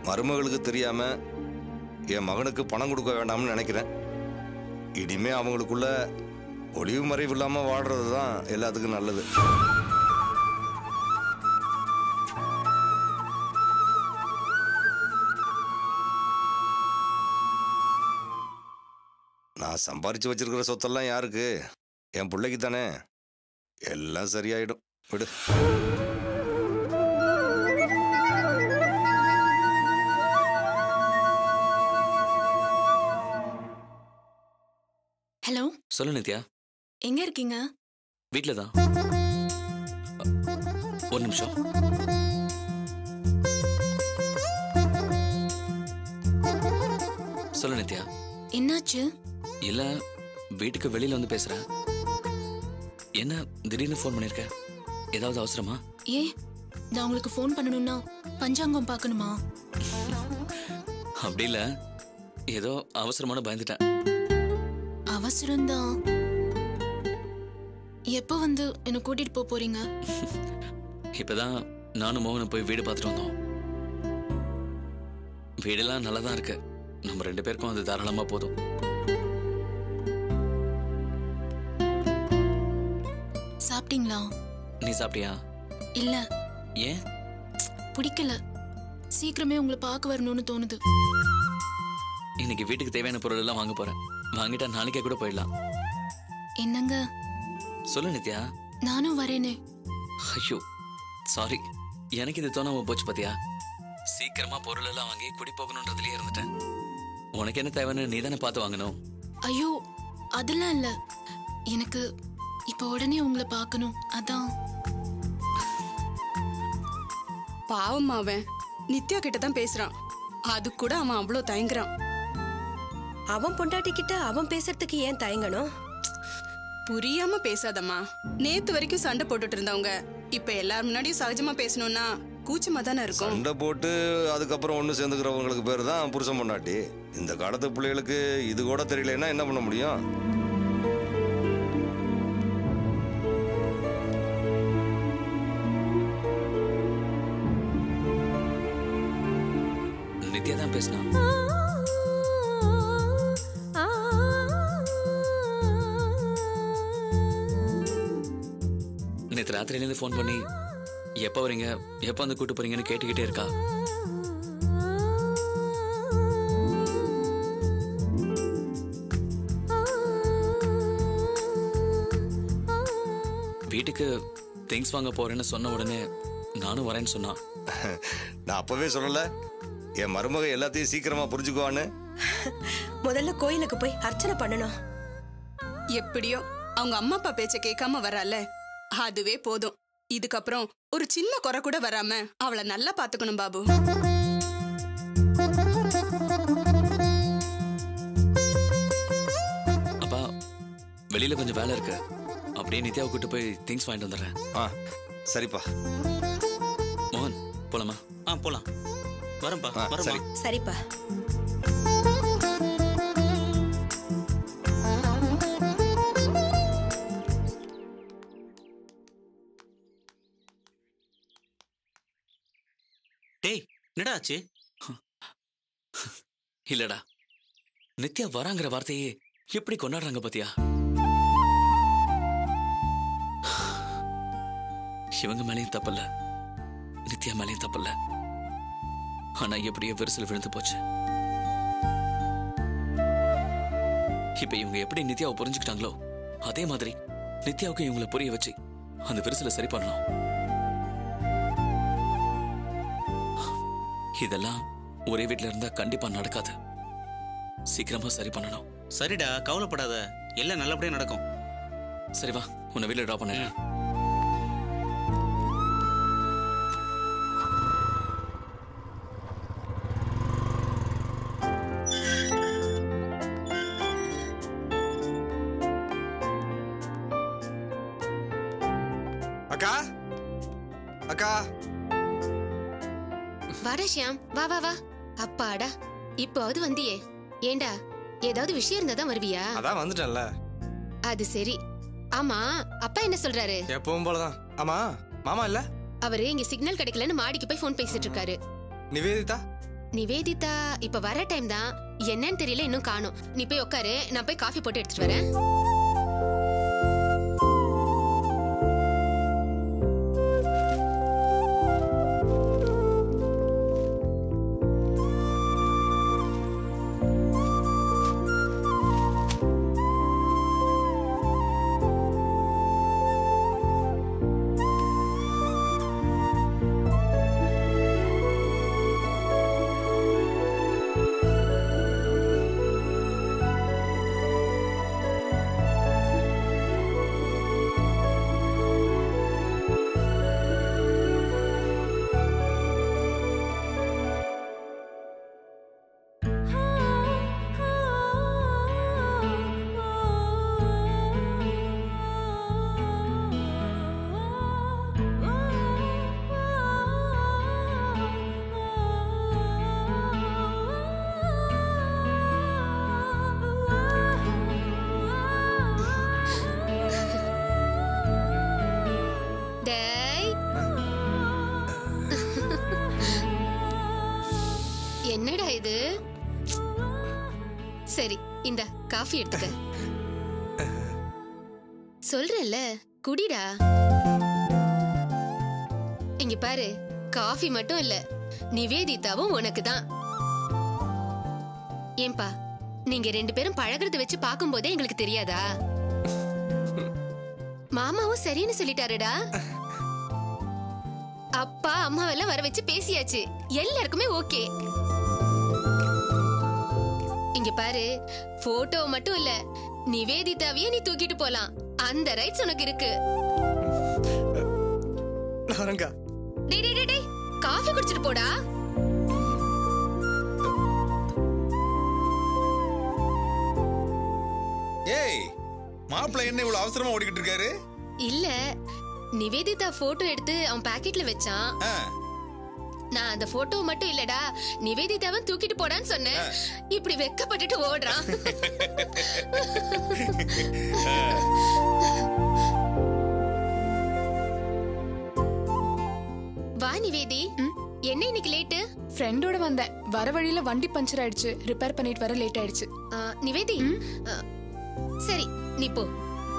மருமகளுக்கு தெரியாம என் மகனுக்கு பணம் கொடுக்க வேண்டாம்னு நினைக்கிறேன் இனிமே அவங்களுக்குள்ள ஒளிவு மறைவு இல்லாம வாழ்றது தான் எல்லாத்துக்கும் நல்லது நான் சம்பாரிச்சு வச்சிருக்கிற சொத்தெல்லாம் யாருக்கு என் பிள்ளைக்கு தானே எல்லாம் சரியாயிடும் விடு ஹலோ சொல்லு நித்யா எங்க இருக்கீங்க வீட்ல தான் ஒரு நிமிஷம் சொல்லு நித்யா என்னாச்சு இல்ல வீட்டுக்கு வெளியில வந்து பேசுறேன் என்ன திடீர்னு ஃபோன் பண்ணிருக்க ஏதாவது அவசரமா ஏ நான் உங்களுக்கு ஃபோன் பண்ணணும்னா பஞ்சாங்கம் பார்க்கணுமா அப்படி இல்ல ஏதோ அவசரமான பயந்துட்டேன் அவசரம்தான் எப்போ வந்து என்னை கூட்டிட்டு போக போறீங்க இப்பதான் நானும் மோகனும் போய் வீடு பார்த்துட்டு வந்தோம் வீடெல்லாம் நல்லா தான் இருக்கு நம்ம ரெண்டு பேருக்கும் அது தாராளமா போதும் சாப்பிட்டீங்களா நீ சாப்பிட்டியா இல்ல ஏன் பிடிக்கல சீக்கிரமே உங்களை பார்க்க வரணும்னு தோணுது இன்னைக்கு வீட்டுக்கு தேவையான பொருள் எல்லாம் வாங்க போறேன் வாங்கிட்டா நாளைக்கே கூட போயிடலாம் என்னங்க சொல்லு நித்யா நானும் வரேனே ஐயோ சாரி எனக்கு இது தோணாம போச்சு பாத்தியா சீக்கிரமா பொருள் எல்லாம் வாங்கி குடி போகணுன்றதுலயே இருந்துட்டேன் உனக்கு என்ன தேவைன்னு நீ தானே பார்த்து வாங்கணும் ஐயோ அதெல்லாம் இல்ல எனக்கு இப்போ உடனே உங்களை பார்க்கணும் அதான் பாவம் அவன் நித்யா கிட்ட தான் பேசுறான் அது கூட அவன் அவ்வளோ தயங்குறான் அவன் பொண்டாட்டி கிட்ட அவன் பேசுறதுக்கு ஏன் தயங்கணும் புரியாம பேசாதம்மா நேத்து வரைக்கும் சண்டை போட்டுட்டு இருந்தவங்க இப்ப எல்லார் முன்னாடியும் சகஜமா பேசணும்னா கூச்சமா தானே இருக்கும் சண்டை போட்டு அதுக்கப்புறம் ஒன்று சேர்ந்துக்கிறவங்களுக்கு பேர் தான் புருஷன் பொண்டாட்டி இந்த காலத்து பிள்ளைகளுக்கு இது கூட தெரியலன்னா என்ன பண்ண முடியும் நித்யா தான் பேசினா நேற்று ராத்திரியிலேருந்து ஃபோன் பண்ணி எப்போ வரீங்க எப்போ வந்து கூட்டு போறீங்கன்னு கேட்டுக்கிட்டே இருக்கா வீட்டுக்கு திங்ஸ் வாங்க போறேன்னு சொன்ன உடனே நானும் வரேன்னு சொன்னான் நான் அப்பவே சொல்லல என் மருமக எல்லாத்தையும் சீக்கிரமா புரிஞ்சுக்குவான்னு முதல்ல கோயிலுக்கு போய் அர்ச்சனை பண்ணணும் எப்படியோ அவங்க அம்மா அப்பா பேச்ச கேட்காம வரால அதுவே போதும் இதுக்கப்புறம் ஒரு சின்ன குறை கூட வராம அவளை நல்லா பாத்துக்கணும் பாபு அப்பா வெளியில கொஞ்சம் வேலை இருக்கு அப்படியே நித்யாவை கூட்டு போய் திங்ஸ் வாங்கிட்டு வந்துடுறேன் ஆ சரிப்பா மோகன் போலாமா ஆ போலாம் வரேன்ப்பா ஆ, வரேம்மா சரி சரிப்பா டேய் என்னடா ஆச்சு இல்லடா நித்யா வராங்கிற வார்த்தையே எப்படி கொண்டாடுறாங்க பாத்தியா இவங்க மேலேயும் தப்பில்ல நித்யா மேலேயும் தப்பில்ல ஆனா எப்படியோ விரிசல் விழுந்து போச்சு இப்ப இவங்க எப்படி நித்யாவை புரிஞ்சுக்கிட்டாங்களோ அதே மாதிரி நித்யாவுக்கு இவங்களை புரிய வச்சு அந்த விரிசலை சரி பண்ணலாம் இதெல்லாம் ஒரே வீட்ல இருந்தா கண்டிப்பா நடக்காது சீக்கிரமா சரி பண்ணணும் சரிடா கவலைப்படாத எல்லாம் நல்லபடியா நடக்கும் சரி வா உன்னை வீட்டுல ட்ராப் பண்ணுறேன் அக்கா அக்கா வாடா ஷியாம் வா வா வா அப்பாடா இப்போவது வந்தியே ஏண்டா ஏதாவது விஷயம் இருந்தா தான் வருவியா அதான் வந்துட்டேன்ல அது சரி ஆமா அப்பா என்ன சொல்றாரு எப்பவும் போலதான் ஆமா மாமா இல்ல அவரு இங்க சிக்னல் கிடைக்கலன்னு மாடிக்கு போய் ஃபோன் பேசிட்டு இருக்காரு நிவேதிதா நிவேதிதா இப்ப வர டைம் தான் என்னன்னு தெரியல இன்னும் காணும் நீ போய் உட்காரு நான் போய் காஃபி போட்டு எடுத்துட்டு வரேன் டேய் என்னடா இது சரி இந்த காஃபி எடுத்துக்க சொல்றேன்ல குடிடா இங்க பாரு காஃபி மட்டும் இல்ல நிவேதிதாவும் உனக்கு தான் ஏன்பா நீங்க ரெண்டு பேரும் பழகுறத வச்சு பாக்கும்போதே எங்களுக்கு தெரியாதா மாமாவும் சரின்னு சொல்லிட்டாருடா அப்பா அம்மாவெல்லாம் வர வச்சு பேசியாச்சு எல்லாருக்குமே ஓகே இங்க பாரு போட்டோ மட்டும் இல்ல நிவேதிதாவையே நீ தூக்கிட்டு போலாம் அந்த ரைட்ஸ் உனக்கு இருக்கு நான் வரேங்க்கா டேய் டேய் டேய், டேய் காஃபி குடிச்சிட்டு போடா ஏய் மாப்பிள்ளை என்ன இவ்வளவு அவசரமா ஓடிக்கிட்டு இருக்காரு இல்ல நிவேதிதா போட்டோ எடுத்து அவன் பாக்கெட்ல வச்சான் ஆ, நான் அந்த போட்டோ மட்டும் இல்லடா நிவேதிதாவை தூக்கிட்டு போடான்னு சொன்னேன் இப்படி வெக்கப்பட்டுட்டு ஓடுறான் வா நிவேதி என்ன இன்னைக்கு லேட்டு ஃப்ரெண்டோட வந்தேன் வர வழியில வண்டி பஞ்சர் ஆயிடுச்சு ரிப்பேர் பண்ணிட்டு வர லேட் ஆயிடுச்சு நிவேதி ஆ, சரி நீ போ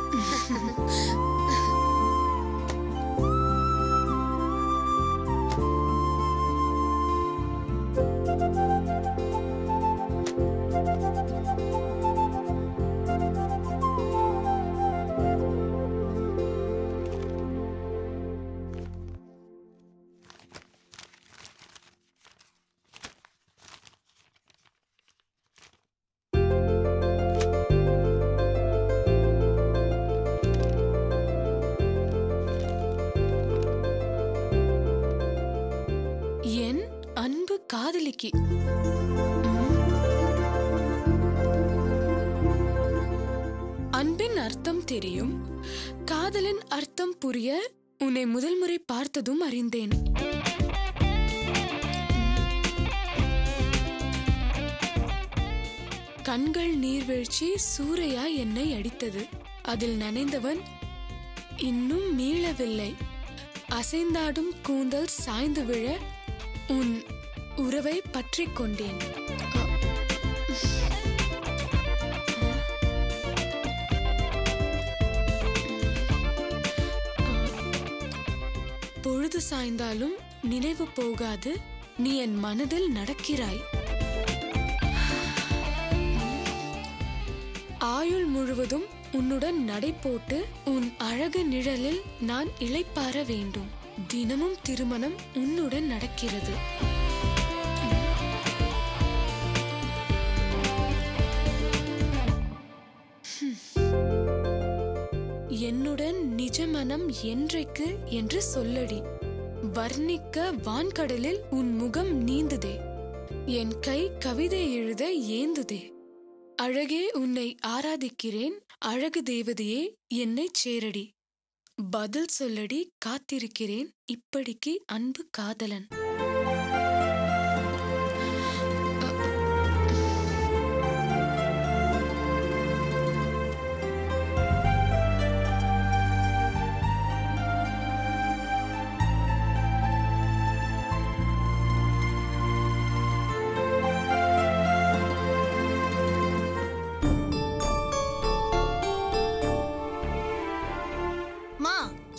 என் அன்பு காதலிக்கு அன்பின் அர்த்தம் தெரியும் காதலின் அர்த்தம் புரிய உன்னை முதல் முறை பார்த்ததும் அறிந்தேன் கண்கள் நீர்வீழ்ச்சி சூறையா என்னை அடித்தது அதில் நனைந்தவன் இன்னும் மீளவில்லை அசைந்தாடும் கூந்தல் சாய்ந்து விழ உன் உறவை பற்றிக் கொண்டேன் அ- பொழுது சாய்ந்தாலும் நினைவு போகாது நீ என் மனதில் நடக்கிறாய் ஆயுள் முழுவதும் உன்னுடன் நடை போட்டு உன் அழகு நிழலில் நான் இளைப்பாற வேண்டும் தினமும் திருமணம் உன்னுடன் நடக்கிறது என்னுடன் நிஜ மனம் என்றைக்கு என்று சொல்லடி வர்ணிக்க வான்கடலில் உன் முகம் நீந்துதே என் கை கவிதை எழுத ஏந்துதே அழகே உன்னை ஆராதிக்கிறேன் அழகு தேவதையே என்னைச் சேரடி பதில் சொல்லடி காத்திருக்கிறேன் இப்படிக்கு அன்பு காதலன்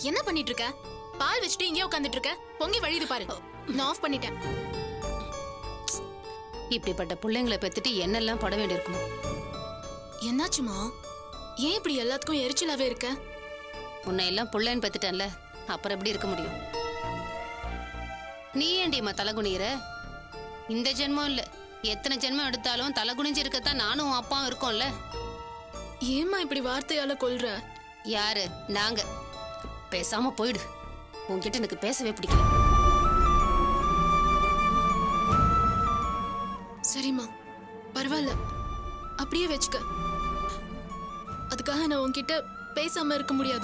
என்ன பண்ணிட்டு இருக்க பால் வச்சுட்டு இங்கே உட்காந்துட்டு இருக்க பொங்கி வழியுது பாரு நான் ஆஃப் பண்ணிட்டேன் இப்படிப்பட்ட பிள்ளைங்களை பெத்துட்டு என்னெல்லாம் பட வேண்டியிருக்குமோ என்னாச்சுமா ஏன் இப்படி எல்லாத்துக்கும் எரிச்சலாவே இருக்க உன்னை எல்லாம் பிள்ளைன்னு பெத்துட்டேன்ல அப்புறம் எப்படி இருக்க முடியும் நீ ஏண்டியம்மா தலை குனிகிற இந்த ஜென்மம் இல்ல எத்தனை ஜென்மம் எடுத்தாலும் தலை குனிஞ்சு இருக்கத்தான் நானும் உன் அப்பாவும் இருக்கோம்ல ஏம்மா இப்படி வார்த்தையால கொல்ற யாரு நாங்க பேசாம போயிடு உன்கிட்ட எனக்கு பேசவே பிடிக்கல சரிம்மா பரவாயில்ல அப்படியே வச்சுக்க அதுக்காக நான் உன்கிட்ட பேசாம இருக்க முடியாது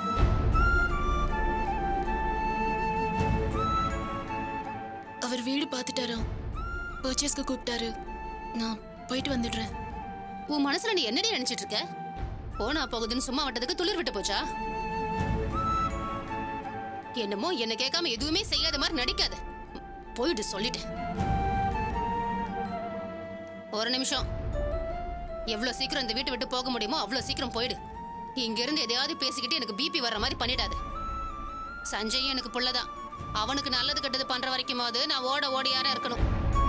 அவர் வீடு பார்த்துட்டாராம் பர்ச்சேஸ்க்கு கூப்பிட்டாரு நான் போயிட்டு வந்துடுறேன் உன் மனசுல நீ என்னடி நினைச்சிட்டு இருக்க போனா போகுதுன்னு சும்மா வட்டதுக்கு துளிர் விட்டு போச்சா என்னமோ என்ன கேட்காம எதுவுமே செய்யாத மாதிரி நடிக்காத போயிடு சொல்லிட்டேன் ஒரு நிமிஷம் எவ்வளவு சீக்கிரம் இந்த வீட்டை விட்டு போக முடியுமோ அவ்வளவு சீக்கிரம் போயிடு இங்க இருந்து எதையாவது பேசிக்கிட்டு எனக்கு பிபி வர்ற மாதிரி பண்ணிடாத சஞ்சயும் எனக்கு புள்ளதான் அவனுக்கு நல்லது கெட்டது பண்ற வரைக்குமாவது நான் ஓட ஓடியாரா இருக்கணும்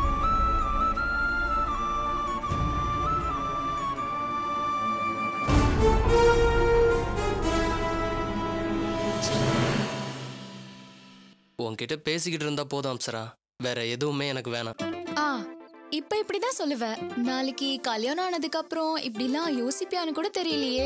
உன்கிட்ட பேசிக்கிட்டு இருந்தா போதும் அப்சரா வேற எதுவுமே எனக்கு வேணாம் ஆ இப்ப இப்படிதான் சொல்லுவ நாளைக்கு கல்யாணம் ஆனதுக்கு அப்புறம் இப்படிலாம் யோசிப்பியான்னு கூட தெரியலையே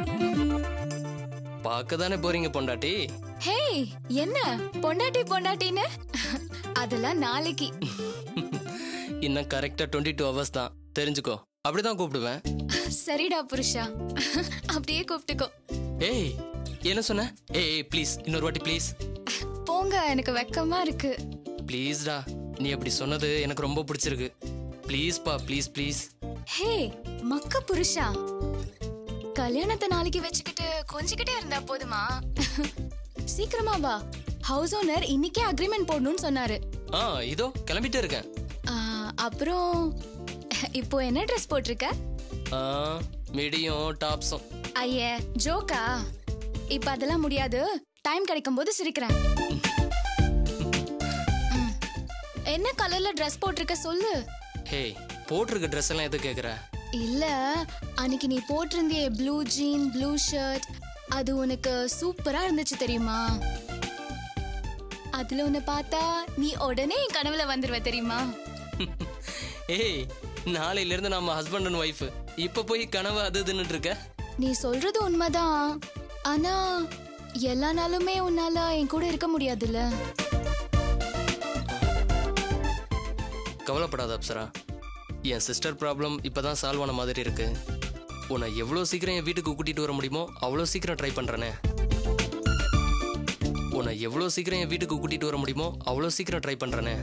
பார்க்க தானே போறீங்க பொண்டாட்டி ஹே என்ன பொண்டாட்டி பொண்டாட்டின்னு அதெல்லாம் நாளைக்கு இன்னும் கரெக்டா டுவெண்ட்டி டூ ஹவர்ஸ் தான் தெரிஞ்சுக்கோ அப்படிதான் கூப்பிடுவேன் சரிடா புருஷா அப்படியே கூப்பிட்டுக்கோ ஏய் என்ன சொன்ன ஏய் ஏய் ப்ளீஸ் இன்னொரு வாட்டி ப்ளீஸ் போங்க எனக்கு வெக்கமா இருக்கு ப்ளீஸ்டா நீ அப்படி சொன்னது எனக்கு ரொம்ப பிடிச்சிருக்கு ப்ளீஸ் பா ப்ளீஸ் ப்ளீஸ் ஹே மக்க புருஷா கல்யாணத்தை நாளைக்கு வச்சுக்கிட்டு கொஞ்சிக்கிட்டே இருந்தா போதுமா சீக்கிரமா வா ஹவுஸ் ஓனர் இன்னைக்கே அக்ரிமெண்ட் போடணும்னு சொன்னாரு ஆ இதோ கிளம்பிட்டே இருக்கேன் ஆ, அப்புறம் இப்போ என்ன ட்ரெஸ் போட்டிருக்க ஆ மிடியும் டாப்ஸும் ஐய ஜோக்கா இப்ப அதெல்லாம் முடியாது டைம் கிடைக்கும் போது சிரிக்கிறேன் ம். என்ன கலர்ல ட்ரெஸ் போட்டிருக்க சொல்லு ஹே போட்டிருக்க ட்ரெஸ் எல்லாம் எது கேக்குற இல்ல அன்னைக்கு நீ போட்டிருந்தியே ப்ளூ ஜீன் ப்ளூ ஷர்ட் அது உனக்கு சூப்பரா இருந்துச்சு தெரியுமா அதுல உன்னை பார்த்தா நீ உடனே என் கனவுல வந்துருவ தெரியுமா ஏய் நாளையில இருந்து நம்ம ஹஸ்பண்ட் அண்ட் ஒய்ஃப் இப்ப போய் கனவு அது இதுன்னு இருக்க நீ சொல்றது உண்மைதான் ஆனா எல்லா நாளுமே உன்னால என் கூட இருக்க முடியாதுல்ல கவலைப்படாத அப்சரா என் சிஸ்டர் ப்ராப்ளம் இப்பதான் சால்வ் ஆன மாதிரி இருக்கு உன்னை எவ்வளோ சீக்கிரம் என் வீட்டுக்கு கூட்டிட்டு வர முடியுமோ அவ்வளோ சீக்கிரம் ட்ரை பண்றேனே உன்னை எவ்வளோ சீக்கிரம் என் வீட்டுக்கு கூட்டிட்டு வர முடியுமோ அவ்வளோ சீக்கிரம் ட்ரை பண்றேனே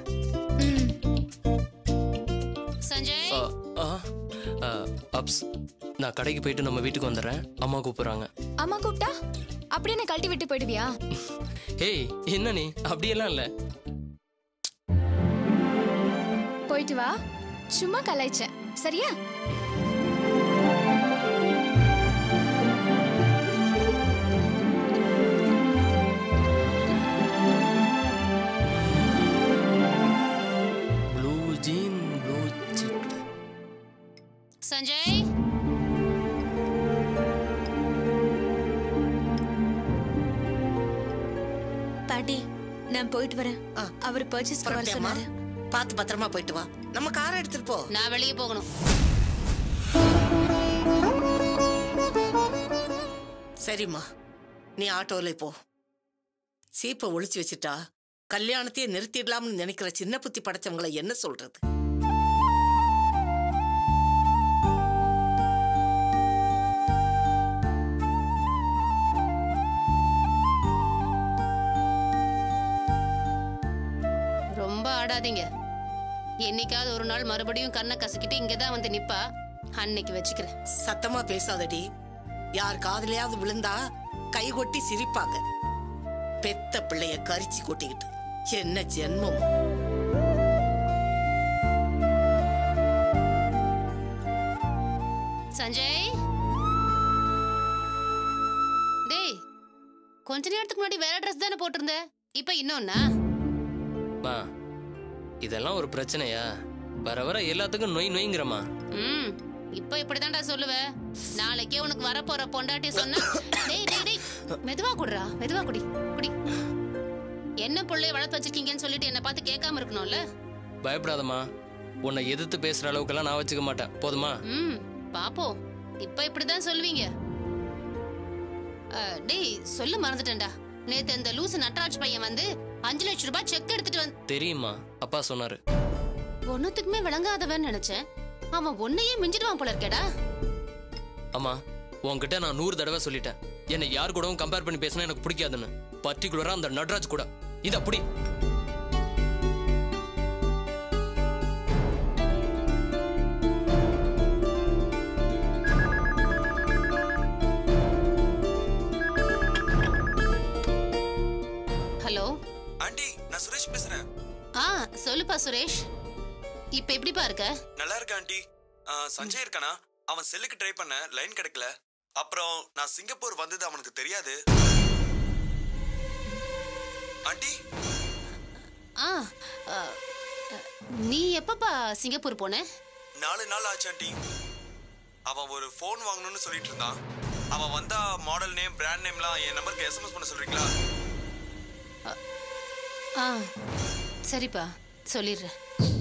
சஞ்சய் ஆ, ஆ, ஆ, அப்ஸ் நான் கடைக்கு போயிட்டு நம்ம வீட்டுக்கு வந்துடுறேன் அம்மா கூப்பிடுறாங்க அம்மா கூப்பிட்டா அப்படியே என்ன கழட்டி விட்டு போயிடுவியா ஹேய் என்ன நீ அப்படியெல்லாம் இல்லை போயிட்டு வா சும்மா கலாய்ச்சேன் சரியா ப்ளூ ஜீன் ப்ளூ சிக் சஞ்சய் பாட்டி நான் போயிட்டு வரேன் அவர் பர்ச்சேஸ் வர புறப்பட்டியாம்மா? சொன்னாரு பார்த்து பத்திரமா போயிட்டு வா நம்ம காரை எடுத்துட்டு போ நான் வெளியே போகணும் சரிம்மா நீ ஆட்டோல போ சீப்பை ஒளிச்சு வச்சுட்டா கல்யாணத்தையே நிறுத்திடலாம்னு நினைக்கிற சின்ன புத்தி படைச்சவங்களை என்ன சொல்றது ரொம்ப ஆடாதீங்க என்னைக்காவது ஒரு நாள் மறுபடியும் கண்ணை கசக்கிட்டு இங்கே தான் வந்து நிப்பா அன்னைக்கு வச்சுக்கிறேன் சத்தமா பேசாதடி யார் காதுலயாவது விழுந்தா கை கொட்டி சிரிப்பாங்க பெத்த பிள்ளைய கரிச்சு கொட்டிக்கிட்டு என்ன ஜென்மமோ சஞ்சய் டேய் கொஞ்ச நேரத்துக்கு முன்னாடி வேற ட்ரெஸ் தானே போட்டிருந்த இப்ப இன்னொன்னா மா இதெல்லாம் ஒரு பிரச்சனையா வர வர எல்லாத்துக்கும் நொய் நொய்ங்கிறமா ம் இப்ப இப்படிதான்டா சொல்லுவ நாளைக்கே உனக்கு வரப்போற பொண்டாட்டி சொன்னா டேய் டேய் டேய் மெதுவா குடுறா மெதுவா குடி குடி என்ன புள்ளைய வளர்த்து வச்சிருக்கீங்கன்னு சொல்லிட்டு என்ன பார்த்து கேட்காம இருக்கணும்ல பயப்படாதம்மா உன்னை எதிர்த்து பேசுற அளவுக்கெல்லாம் நான் வச்சுக்க மாட்டேன் போதுமா ம் பாப்போம் இப்ப இப்படிதான் சொல்லுவீங்க அஹ், டேய் சொல்ல மறந்துட்டேன்டா நேத்து இந்த லூசு நட்ராஜ் பையன் வந்து அஞ்சு லட்சம் ரூபாய் செக் எடுத்துட்டு வந்து தெரியுமா அப்பா சொன்னாரு ஒன்னுத்துக்குமே விளங்காதவன் நினைச்சேன் அவன் ஒன்னையே மிஞ்சிடுவான் போல இருக்கேடா அம்மா உன்கிட்ட நான் நூறு தடவை சொல்லிட்டேன் என்னை யார் கூடவும் கம்பேர் பண்ணி பேசினா எனக்கு பிடிக்காதுன்னு பர்டிகுலரா அந்த நட்ராஜ் கூட இது அப்படி ஹலோ ஆண்டி நான் சுரேஷ் பேசுறேன் ஆ சொல்லுப்பா சுரேஷ் இப்ப எப்படிப்பா இருக்க நல்லா இருக்க ஆண்டி ஆ, சஞ்சய் இருக்கானா அவன் செல்லுக்கு ட்ரை பண்ண லைன் கிடைக்கல அப்புறம் நான் சிங்கப்பூர் வந்தது அவனுக்கு தெரியாது ஆண்டி ஆ அ, அ, நீ எப்பப்பா சிங்கப்பூர் போன நாலு நாள் ஆச்சு ஆண்டி அவன் ஒரு ஃபோன் வாங்கணும்னு சொல்லிட்டு இருந்தான் அவன் வந்தா மாடல் நேம் பிராண்ட் நேம்லாம் என் நம்பருக்கு எஸ்எம்எஸ் பண்ண சொல்றீங்களா ஆ சரிப்பா சொல்லிடுறேன்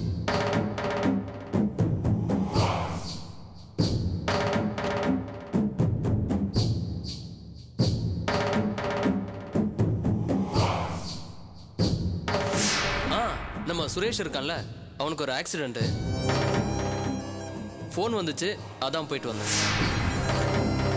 ஆ நம்ம சுரேஷ் இருக்கான்ல அவனுக்கு ஒரு ஆக்சிடென்ட் ஃபோன் வந்துச்சு அதான் போயிட்டு வந்தேன்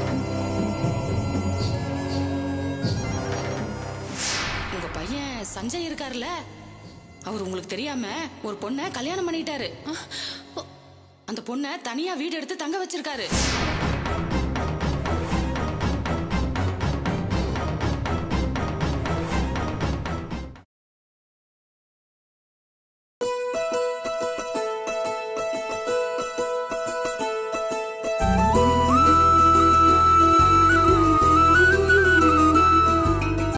உங்க பையன் சஞ்சய் இருக்காருல்ல அவர் உங்களுக்கு தெரியாம ஒரு பொண்ணை கல்யாணம் பண்ணிட்டாரு அந்த பொண்ணை தனியா வீடு எடுத்து தங்க வச்சிருக்காரு